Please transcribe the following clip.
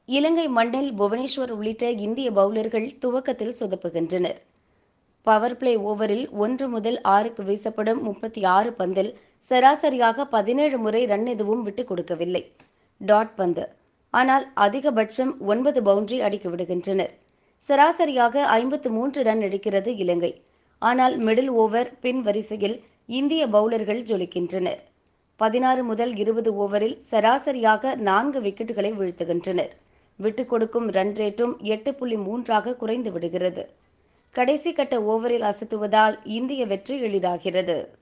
இலங்கை மண்ணில் புவனேஸ்வர் உள்ளிட்ட இந்திய பவுலர்கள் துவக்கத்தில் சொதப்புகின்றனர் பவர் பிளே ஓவரில் ஒன்று முதல் ஆறுக்கு வீசப்படும் முப்பத்தி ஆறு பந்தில் சராசரியாக பதினேழு முறை ரன் எதுவும் விட்டுக் கொடுக்கவில்லை டாட் பந்து ஆனால் அதிகபட்சம் ஒன்பது பவுண்டரி அடிக்க விடுகின்றனர் சராசரியாக ஐம்பத்து மூன்று ரன் எடுக்கிறது இலங்கை ஆனால் மிடில் ஓவர் பின் வரிசையில் இந்திய பவுலர்கள் ஜொலிக்கின்றனர் பதினாறு முதல் இருபது ஓவரில் சராசரியாக நான்கு விக்கெட்டுகளை வீழ்த்துகின்றனர் விட்டுக் கொடுக்கும் ரன் ரேட்டும் எட்டு புள்ளி மூன்றாக குறைந்து விடுகிறது கடைசி கட்ட ஓவரில் அசத்துவதால் இந்திய வெற்றி எளிதாகிறது